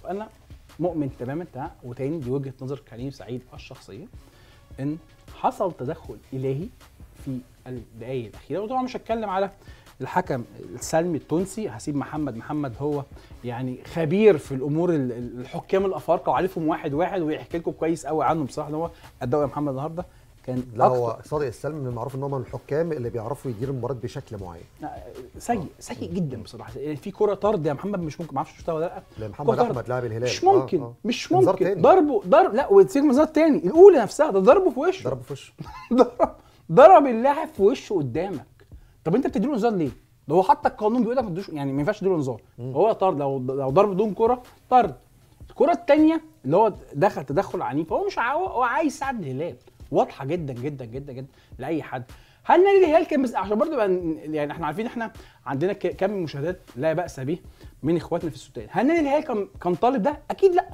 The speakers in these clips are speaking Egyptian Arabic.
فانا مؤمن تماما تمام وتاني دي وجهه نظر كريم سعيد الشخصيه ان حصل تدخل الهي في الدقائق الاخيره وطبعا مش هتكلم على الحكم السلمي التونسي هسيب محمد محمد هو يعني خبير في الامور ال- ال- الحكام الافارقه وعارفهم واحد واحد ويحكي لكم كويس قوي عنه بصراحه ان هو اداء يا محمد النهارده كان لا أكتر- هو صادق السلم من المعروف ان هو من الحكام اللي بيعرفوا يديروا المباراه بشكل معين سيء سيء جدا بصراحه في كره طرد يا محمد مش ممكن ما اعرفش شفتها ولا لا لمحمد كرة طرد. احمد لاعب الهلال مش ممكن آه، آه. مش انذار ممكن تاني. ضربه ضرب لا وتسيب انذار تاني الاولى نفسها ده ضربه في وشه ضربه في وشه ضرب ضرب اللاعب في وشه قدامك طب انت بتديله انذار ليه؟ ده هو حتى القانون بيقول لك ما تدوش يعني ما ينفعش تديله انذار هو طرد لو لو ضرب بدون كره طرد الكره الثانيه اللي هو دخل تدخل عنيف هو مش عا- هو عايز يساعد الهلال واضحه جدا جدا جدا جدا لاي حد هل نادي الهلال كان بس عشان برضه يبقى ن- يعني احنا عارفين احنا عندنا ك- كم مشاهدات لا باس به من اخواتنا في السودان هل نادي الهلال كان كان طالب ده اكيد لا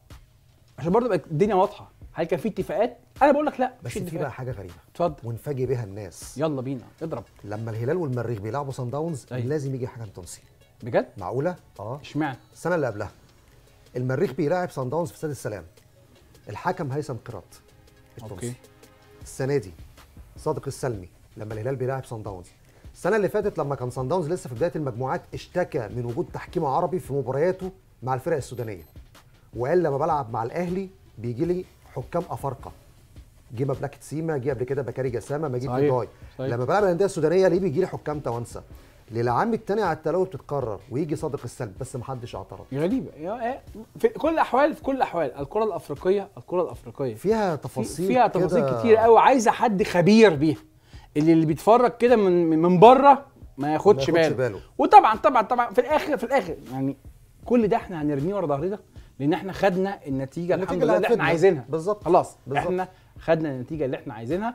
عشان برضه يبقى الدنيا واضحه هل كان في اتفاقات انا بقول لك لا بس مفيش في بقى اتفاقات حاجه غريبه اتفضل ونفاجئ بها الناس يلا بينا اضرب لما الهلال والمريخ بيلعبوا صن داونز أيوة. لازم يجي حكم تونسي بجد معقوله اه اشمعنى السنه اللي قبلها المريخ بيلاعب صن داونز في استاد السلام الحكم هيثم قراط التونسي أوكي. السنه دي صادق السلمي لما الهلال بيلاعب صن داونز السنه اللي فاتت لما كان صن داونز لسه في بدايه المجموعات اشتكى من وجود تحكيم عربي في مبارياته مع الفرق السودانيه وقال لما بلعب مع الاهلي بيجي لي حكام افارقه جه مبلكه سيما جه قبل كده بكاري جسامه مجيد صحيح. فضاي صحيح. لما بلعب الانديه السودانيه ليه بيجي لي حكام توانسه للعام الثاني على التلاوي بتتكرر ويجي صادق السلم بس محدش اعترض غريبه يا- إيه، في كل الاحوال في كل الاحوال الكره الافريقيه الكره الافريقيه فيها في- تفاصيل فيها تفاصيل كده- كتير قوي عايزه حد خبير بيها اللي اللي بيتفرج كده من من بره ما ياخدش ما ياخدش باله. باله. وطبعا طبعا طبعا في الاخر في الاخر يعني كل ده احنا هنرميه ورا ظهرنا لان احنا خدنا النتيجه الحمد النتيجة لله اللي اللي احنا هتفيدنا. عايزينها بالظبط. خلاص بالظبط. احنا خدنا النتيجه اللي احنا عايزينها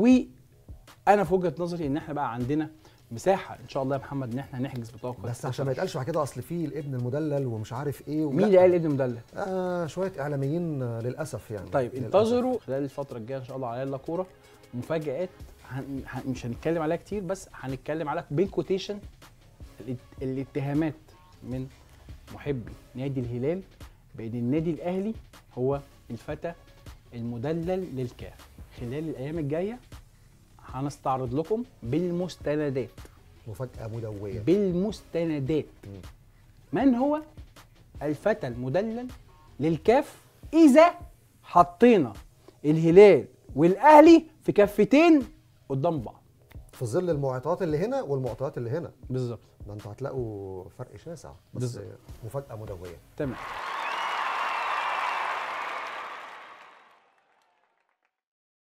وانا في وجهه نظري ان احنا بقى عندنا مساحه ان شاء الله يا محمد ان احنا نحجز بطاقه بس عشان ما يتقالش بعد كده اصل في الابن المدلل ومش عارف ايه مين اللي قال ابن مدلل؟ آه شويه اعلاميين آه للاسف يعني طيب للأسف. انتظروا خلال الفترة الجاية إن شاء الله على يلا كورة مفاجآت هن... هن... مش هنتكلم عليها كتير بس هنتكلم على بين كوتيشن الاتهامات من محبي نادي الهلال بأن النادي الأهلي هو الفتى المدلل للكاف خلال الأيام الجاية هنستعرض لكم بالمستندات مفاجاه مدويه بالمستندات من هو الفتى المدلل للكاف اذا حطينا الهلال والاهلي في كفتين قدام بعض في ظل المعطيات اللي هنا والمعطيات اللي هنا بالظبط ده انتوا هتلاقوا فرق شاسع بس بالظبط. مفاجاه مدويه تمام